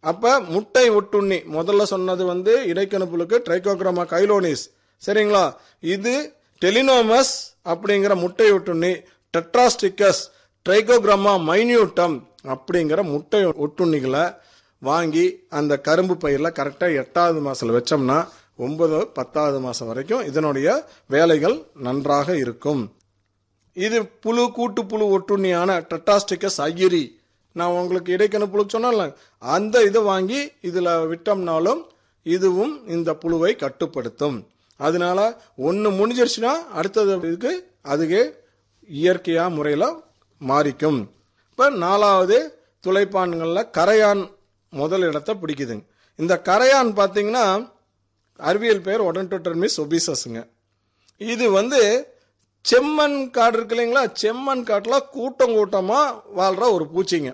அப்ப முட்டை ஒட்டுண்ணி முதல்ல சொன்னது வந்து இடைக்கணுப்புலுக்கு ட்ரைகோக்ரோமா கைலோனிஸ் சரிங்களா இது டெலினோமஸ் அப்படிங்கிற முட்டை ஒட்டுண்ணி டெட்ராஸ்டிக்கஸ் ட்ரைகோக்ராமா மைன்யூட்டம் அப்படிங்கிற முட்டை ஒட்டுண்ணிகளை வாங்கி அந்த கரும்பு பயிரில் கரெக்டாக எட்டாவது மாதத்தில் வச்சோம்னா ஒன்பது பத்தாவது மாதம் வரைக்கும் இதனுடைய வேலைகள் நன்றாக இருக்கும் இது புழு கூட்டு புழு ஒட்டுண்ணியான டெட்டாஸ்டிக்கஸ் ஐயரி நான் உங்களுக்கு இடைக்கணு புழு சொன்னேன்ல அந்த இதை வாங்கி இதில் விட்டோம்னாலும் இதுவும் இந்த புழுவை கட்டுப்படுத்தும் அதனால ஒன்று முடிஞ்சிருச்சுன்னா அடுத்தது இதுக்கு அதுவே இயற்கையாக முறையில் மாறிக்கும் இப்போ நாலாவது துளைப்பான்களில் கரையான் முதல் இடத்தை பிடிக்குதுங்க இந்த கரையான் பார்த்தீங்கன்னா அறிவியல் பேர் ஒடன்டோட்டர்மிஸ் ஒபிசஸ்ங்க இது வந்து செம்மண் காடு இருக்கு இல்லைங்களா செம்மண் காட்டில் கூட்டம் கூட்டமாக வாழ்கிற ஒரு பூச்சிங்க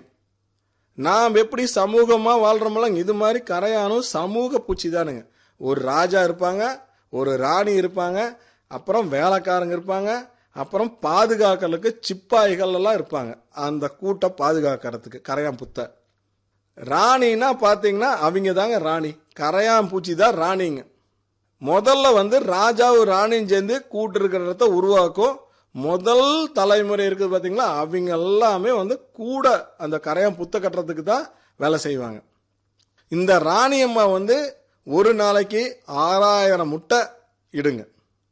நாம் எப்படி சமூகமாக வாழ்கிறோமெல்லாம் இது மாதிரி கரையானும் சமூக பூச்சி தானுங்க ஒரு ராஜா இருப்பாங்க ஒரு ராணி இருப்பாங்க அப்புறம் வேலைக்காரங்க இருப்பாங்க அப்புறம் பாதுகாக்கிறதுக்கு சிப்பாய்கள் எல்லாம் இருப்பாங்க அந்த கூட்டை பாதுகாக்கிறதுக்கு கரையான் புத்தை ராணின்னா பார்த்தீங்கன்னா அவங்க தாங்க ராணி கரையான் பூச்சி தான் ராணிங்க முதல்ல வந்து ராஜாவும் ராணியும் சேர்ந்து கூட்டு இருக்கிற இடத்த உருவாக்கும் முதல் தலைமுறை இருக்குது பார்த்தீங்களா அவங்க எல்லாமே வந்து கூட அந்த கரையான் புத்த கட்டுறதுக்கு தான் வேலை செய்வாங்க இந்த ராணியம்மா வந்து ஒரு நாளைக்கு ஆறாயிரம் முட்டை இடுங்க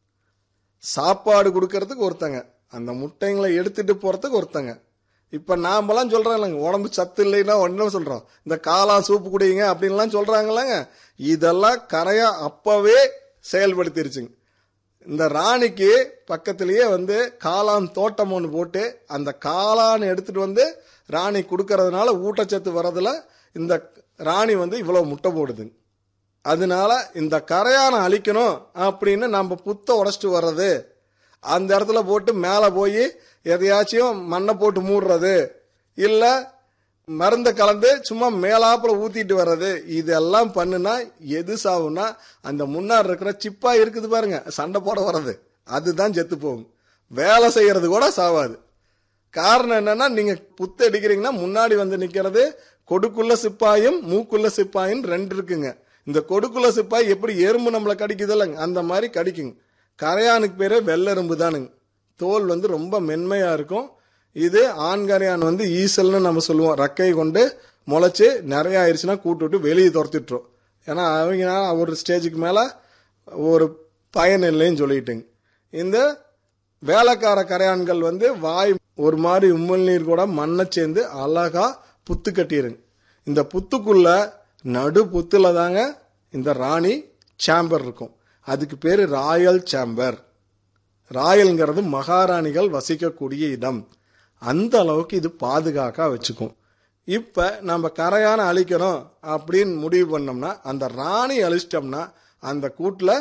சாப்பாடு கொடுக்கறதுக்கு ஒருத்தங்க அந்த முட்டைங்களை எடுத்துட்டு போறதுக்கு ஒருத்தங்க இப்ப நாமெல்லாம் சொல்றோம் இல்லைங்க உடம்பு சத்து இல்லைன்னா ஒன்றும் சொல்றோம் இந்த காளான் சூப்பு குடிங்க அப்படின்லாம் சொல்றாங்களாங்க இதெல்லாம் கரையா அப்பவே செயல்படுத்திருச்சுங்க இந்த ராணிக்கு பக்கத்திலேயே வந்து காளான் தோட்டம் ஒன்று போட்டு அந்த காளான் எடுத்துட்டு வந்து ராணி கொடுக்கறதுனால ஊட்டச்சத்து வர்றதுல இந்த ராணி வந்து இவ்வளவு முட்டை போடுதுங்க அதனால இந்த கரையானை அழிக்கணும் அப்படின்னு நம்ம புத்த உடச்சிட்டு வர்றது அந்த இடத்துல போட்டு மேலே போய் எதையாச்சும் மண்ணை போட்டு மூடுறது இல்லை மருந்தை கலந்து சும்மா மேலாப்புல ஊத்திட்டு வர்றது இதெல்லாம் பண்ணுனா எது சாவுன்னா அந்த முன்னாடி இருக்கிற சிப்பா இருக்குது பாருங்க சண்டை போட வர்றது அதுதான் செத்து போகும் வேலை செய்யறது கூட சாவாது காரணம் என்னன்னா நீங்க புத்து அடிக்கிறீங்கன்னா முன்னாடி வந்து நிக்கிறது கொடுக்குள்ள சிப்பாயும் மூக்குள்ள சிப்பாயும் ரெண்டு இருக்குங்க இந்த கொடுக்குள்ள சிப்பாய் எப்படி எறும்பு நம்மளை கடிக்குது இல்லைங்க அந்த மாதிரி கடிக்குங்க கரையானுக்கு பேரே வெள்ளெரும்பு தானுங்க தோல் வந்து ரொம்ப மென்மையா இருக்கும் இது ஆண் கரையான் வந்து ஈசல்னு நம்ம சொல்லுவோம் ரக்கை கொண்டு முளைச்சு நிறைய ஆயிடுச்சுன்னா கூட்டு விட்டு வெளியே துரத்திட்டுரும் ஏன்னா அவங்க ஒரு ஸ்டேஜுக்கு மேலே ஒரு பயன் இல்லைன்னு சொல்லிட்டுங்க இந்த வேலைக்கார கரையான்கள் வந்து வாய் ஒரு மாதிரி உம்மல் நீர் கூட மண்ணை சேர்ந்து அழகா புத்து கட்டிருங்க இந்த புத்துக்குள்ள நடு புத்துல தாங்க இந்த ராணி சேம்பர் இருக்கும் அதுக்கு பேரு ராயல் சேம்பர் ராயல்ங்கிறது மகாராணிகள் வசிக்கக்கூடிய இடம் அந்த அளவுக்கு இது பாதுகாக்க வச்சுக்கும் இப்ப நம்ம கரையான அழிக்கணும் அப்படின்னு முடிவு பண்ணோம்னா அந்த ராணி அழிச்சிட்டோம்னா அந்த கூட்டில்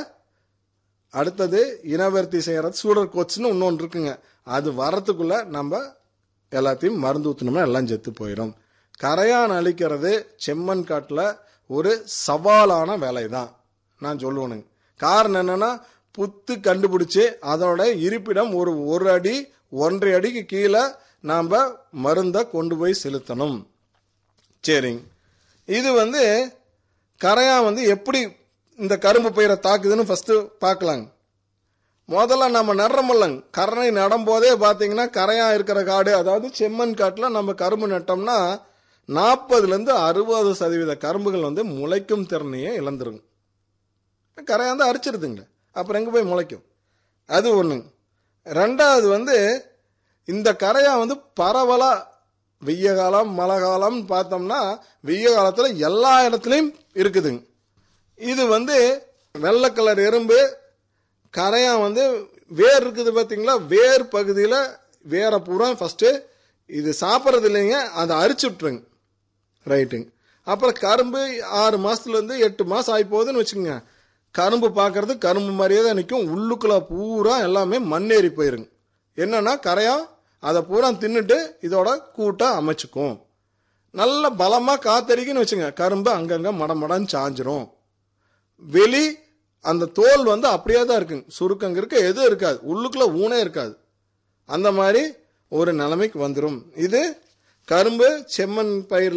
அடுத்தது இனவர்த்தி செய்யறது சூடர் கோச்சுன்னு இன்னொன்று இருக்குங்க அது வரத்துக்குள்ள நம்ம எல்லாத்தையும் மருந்து ஊற்றினோம்னா எல்லாம் செத்து போயிடும் கரையான் அழிக்கிறது செம்மண் காட்டில் ஒரு சவாலான வேலை தான் நான் சொல்லுவேனுங்க காரணம் என்னன்னா புத்து கண்டுபிடிச்சு அதோட இருப்பிடம் ஒரு ஒரு அடி ஒன்றரை அடிக்கு கீழே நாம் மருந்தை கொண்டு போய் செலுத்தணும் சரிங்க இது வந்து கரையான் வந்து எப்படி இந்த கரும்பு பயிரை தாக்குதுன்னு ஃபர்ஸ்ட் பார்க்கலாங்க முதல்ல நம்ம நடுறமில்லங்க கரணை நடும்போதே பார்த்தீங்கன்னா கரையான் இருக்கிற காடு அதாவது செம்மண் காட்டில் நம்ம கரும்பு நட்டோம்னா நாற்பதுலேருந்து அறுபது சதவீத கரும்புகள் வந்து முளைக்கும் திறனையே இழந்துருங்க கரையான் தான் அரிச்சிருதுங்க அப்புறம் எங்கே போய் முளைக்கும் அது ஒன்றுங்க ரெண்டாவது வந்து இந்த கரையான் வந்து பரவலாக வெய்ய காலம் மழை காலம்னு பார்த்தோம்னா வெய்ய காலத்தில் எல்லா இடத்துலையும் இருக்குதுங்க இது வந்து வெள்ளை கலர் எறும்பு கரையான் வந்து வேர் இருக்குது பார்த்தீங்களா வேர் பகுதியில் வேரை பூரா ஃபஸ்ட்டு இது சாப்பிட்றது இல்லைங்க அதை அரிச்சு விட்ருங்க ரைட்டுங்க அப்புறம் கரும்பு ஆறு மாதத்துலேருந்து எட்டு மாதம் ஆகி போகுதுன்னு வச்சுக்கோங்க கரும்பு பார்க்கறது கரும்பு மாதிரியே தான் நிற்கும் உள்ளுக்குள்ள பூரா எல்லாமே மண்ணேறி போயிருங்க என்னன்னா கரையான் அதை பூரா தின்னுட்டு இதோட கூட்டை அமைச்சுக்கும் நல்ல பலமாக காத்தடிக்குன்னு வச்சுங்க கரும்பு அங்கங்கே மடமடன்னு சாஞ்சிரும் வெளி அந்த தோல் வந்து அப்படியே தான் இருக்குங்க சுருக்கங்க இருக்க எதுவும் இருக்காது உள்ளுக்குள்ள ஊனே இருக்காது அந்த மாதிரி ஒரு நிலைமைக்கு வந்துடும் இது கரும்பு செம்மண் பயிர்